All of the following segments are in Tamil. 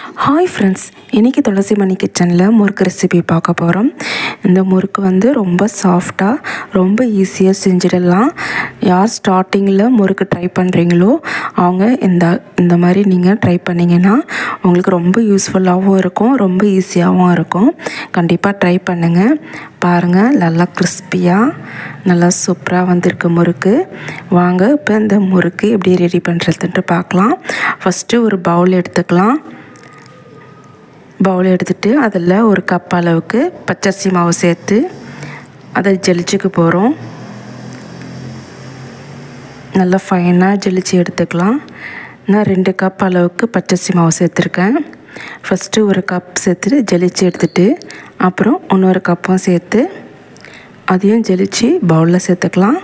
ஹாய் ஃப்ரெண்ட்ஸ் இன்றைக்கி துளசி மணி கிச்சனில் முறுக்கு ரெசிபி பார்க்க போகிறோம் இந்த முறுக்கு வந்து ரொம்ப சாஃப்டாக ரொம்ப ஈஸியாக செஞ்சிடலாம் யார் ஸ்டார்டிங்கில் முறுக்கு ட்ரை பண்ணுறீங்களோ அவங்க இந்த இந்த மாதிரி நீங்கள் ட்ரை பண்ணிங்கன்னா உங்களுக்கு ரொம்ப யூஸ்ஃபுல்லாகவும் இருக்கும் ரொம்ப ஈஸியாகவும் இருக்கும் கண்டிப்பாக ட்ரை பண்ணுங்கள் பாருங்கள் நல்லா கிறிஸ்பியாக நல்லா சூப்பராக வந்திருக்கு முறுக்கு வாங்க இப்போ இந்த முறுக்கு எப்படி ரெடி பண்ணுறதுன்ட்டு பார்க்கலாம் ஃபஸ்ட்டு ஒரு பவுல் எடுத்துக்கலாம் பவுல் எடுத்துகிட்டு அதில் ஒரு கப் அளவுக்கு பச்சரிசி மாவு சேர்த்து அதை ஜெலிச்சுக்க போகிறோம் நல்லா ஃபைனாக ஜெலிச்சு எடுத்துக்கலாம் நான் ரெண்டு கப் அளவுக்கு பச்சரிசி மாவு சேர்த்துருக்கேன் ஃபஸ்ட்டு ஒரு கப் சேர்த்துட்டு ஜெலிச்சு எடுத்துகிட்டு அப்புறம் இன்னொரு கப்பும் சேர்த்து அதையும் ஜெலிச்சு பவுலில் சேர்த்துக்கலாம்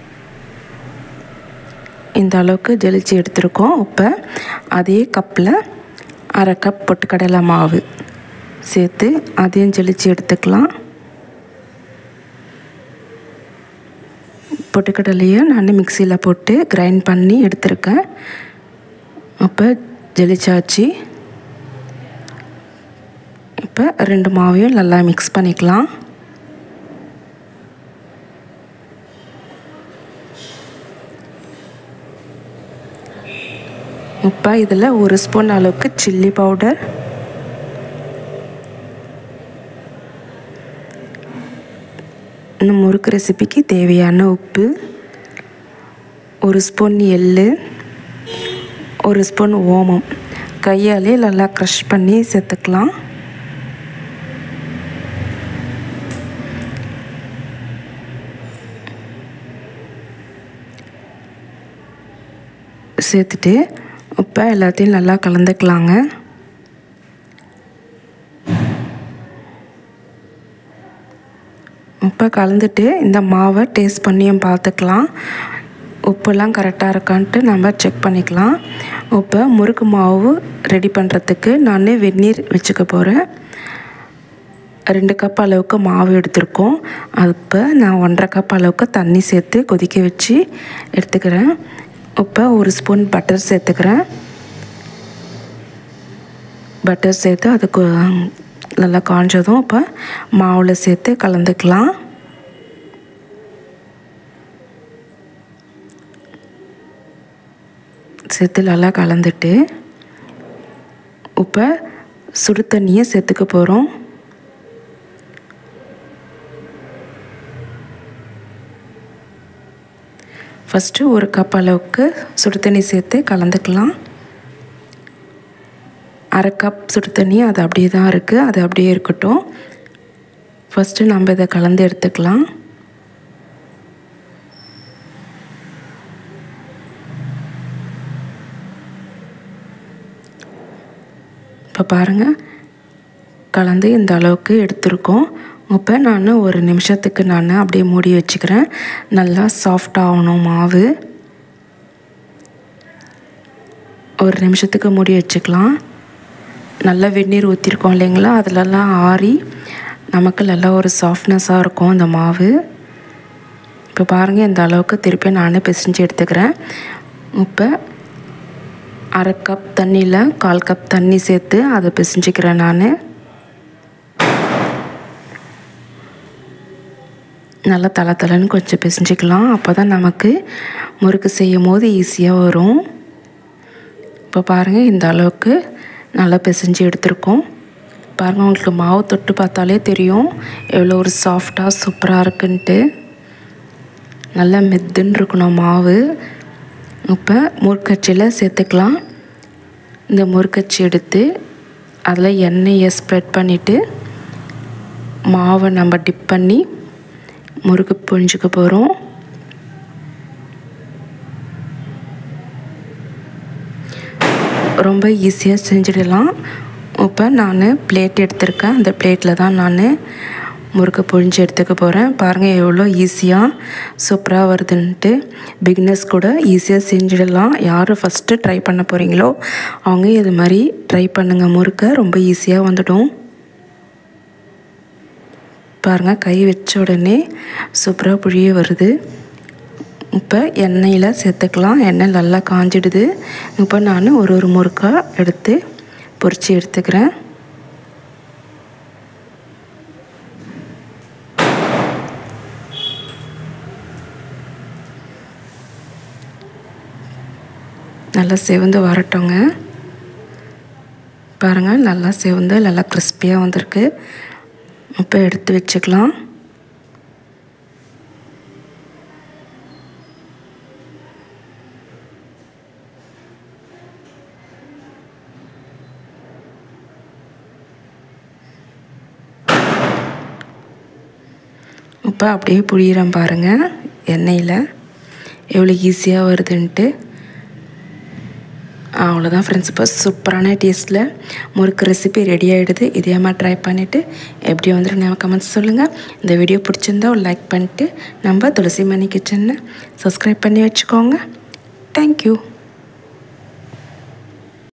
இந்த அளவுக்கு ஜெலிச்சு எடுத்துருக்கோம் இப்போ அதே கப்பில் அரை கப் பொட்டுக்கடலை மாவு சேர்த்து அதையும் ஜெலிச்சு எடுத்துக்கலாம் பொட்டுக்கடலையை நான் மிக்சியில் போட்டு கிரைண்ட் பண்ணி எடுத்திருக்கேன் அப்போ ஜெலிச்சாச்சு இப்போ ரெண்டு மாவையும் நல்லா மிக்ஸ் பண்ணிக்கலாம் இப்போ இதில் ஒரு ஸ்பூன் அளவுக்கு சில்லி பவுடர் இந்த முறுக்கு ரெசிபிக்கு தேவையான உப்பு ஒரு ஸ்பூன் எள் ஒரு ஸ்பூன் ஓமம் கையாலே நல்லா க்ரஷ் பண்ணி சேர்த்துக்கலாம் சேர்த்துட்டு இப்போ எல்லாத்தையும் நல்லா கலந்துக்கலாங்க இப்போ கலந்துட்டு இந்த மாவை டேஸ்ட் பண்ணியும் பார்த்துக்கலாம் உப்புலாம் கரெக்டாக இருக்கான்ட்டு நம்ம செக் பண்ணிக்கலாம் இப்போ முறுக்கு மாவு ரெடி பண்ணுறதுக்கு நான் வெந்நீர் வச்சுக்க போகிறேன் ரெண்டு கப் அளவுக்கு மாவு எடுத்திருக்கோம் அப்போ நான் ஒன்றரை கப் அளவுக்கு தண்ணி சேர்த்து கொதிக்க வச்சு எடுத்துக்கிறேன் இப்போ ஒரு ஸ்பூன் பட்டர் சேர்த்துக்கிறேன் பட்டர் சேர்த்து அதுக்கு நல்லா காஞ்சதும் இப்போ மாவில் சேர்த்து கலந்துக்கலாம் சேர்த்து நல்லா கலந்துட்டு இப்போ சுடு தண்ணியை சேர்த்துக்க போகிறோம் ஃபஸ்ட்டு ஒரு கப் அளவுக்கு சுடு தண்ணி சேர்த்து கலந்துக்கலாம் அரை கப் சுடு தண்ணி அது அப்படியே தான் இருக்குது அது அப்படியே இருக்கட்டும் ஃபஸ்ட்டு நம்ம இதை கலந்து எடுத்துக்கலாம் இப்போ பாருங்கள் கலந்து இந்த அளவுக்கு எடுத்திருக்கோம் இப்போ நான் ஒரு நிமிஷத்துக்கு நான் அப்படியே மூடி வச்சுக்கிறேன் நல்லா சாஃப்ட் ஆகணும் மாவு ஒரு நிமிஷத்துக்கு மூடி வச்சுக்கலாம் நல்லா வெந்நீர் ஊற்றிருக்கோம் இல்லைங்களா அதிலலாம் ஆறி நமக்கு நல்லா ஒரு சாஃப்ட்னஸாக இருக்கும் அந்த மாவு இப்போ பாருங்கள் இந்த அளவுக்கு திருப்பி நானே பிசைஞ்சு எடுத்துக்கிறேன் இப்போ அரை கப் தண்ணியில் கால் கப் தண்ணி சேர்த்து அதை பிசைஞ்சிக்கிறேன் நான் நல்லா தலை தலைன்னு கொஞ்சம் பிசைஞ்சிக்கலாம் அப்போ தான் நமக்கு முறுக்கு செய்யும் போது ஈஸியாக வரும் இப்போ பாருங்கள் இந்த அளவுக்கு நல்லா பிசைஞ்சு எடுத்திருக்கோம் பாருங்கள் உங்களுக்கு மாவு தொட்டு பார்த்தாலே தெரியும் எவ்வளோ ஒரு சாஃப்டாக சூப்பராக இருக்குன்ட்டு நல்லா மெத்துன்னு இருக்கணும் மாவு இப்போ முறுக்கச்சியில் சேர்த்துக்கலாம் இந்த முறுக்கச்சி எடுத்து அதில் எண்ணெயை ஸ்ப்ரெட் பண்ணிவிட்டு மாவை நம்ம டிப் பண்ணி முறுக்கு புழிஞ்சிக்க போகிறோம் ரொம்ப ஈஸியாக செஞ்சிடலாம் இப்போ நான் பிளேட் எடுத்திருக்கேன் அந்த பிளேட்டில் தான் நான் முறுக்கு பொழிஞ்சு எடுத்துக்க போகிறேன் பாருங்கள் எவ்வளோ ஈஸியாக சூப்பராக வருதுன்ட்டு பிக்னஸ் கூட ஈஸியாக செஞ்சிடலாம் யார் ஃபஸ்ட்டு ட்ரை பண்ண போகிறீங்களோ அவங்க இது மாதிரி ட்ரை பண்ணுங்கள் முறுக்க ரொம்ப ஈஸியாக வந்துடும் பாருங்கள் கை வச்ச உடனே சூப்பராக புழிய வருது இப்போ எண்ணெயில் சேர்த்துக்கலாம் எண்ணெய் நல்லா காஞ்சிடுது இப்போ நான் ஒரு ஒரு முறுக்காக எடுத்து பொரித்து எடுத்துக்கிறேன் நல்லா செவந்து வரட்டுங்க பாருங்கள் நல்லா செவந்து நல்லா கிறிஸ்பியாக வந்திருக்கு இப்போ எடுத்து வச்சுக்கலாம் இப்போ அப்படியே புழியிறேன் பாருங்கள் எண்ணெயில் எவ்வளோ ஈஸியாக வருதுன்ட்டு அவ்வளோதான் ஃப்ரெண்ட்ஸ் இப்போ சூப்பரான டேஸ்ட்டில் முறுக்கு ரெசிபி ரெடி ஆகிடுது இதே மாதிரி ட்ரை பண்ணிவிட்டு எப்படி வந்துருக்கு கமெண்ட்ஸ் சொல்லுங்கள் இந்த வீடியோ பிடிச்சிருந்தா ஒரு லைக் பண்ணிவிட்டு நம்ம துளசி மணி கிச்சனை சப்ஸ்கிரைப் பண்ணி வச்சுக்கோங்க தேங்க்யூ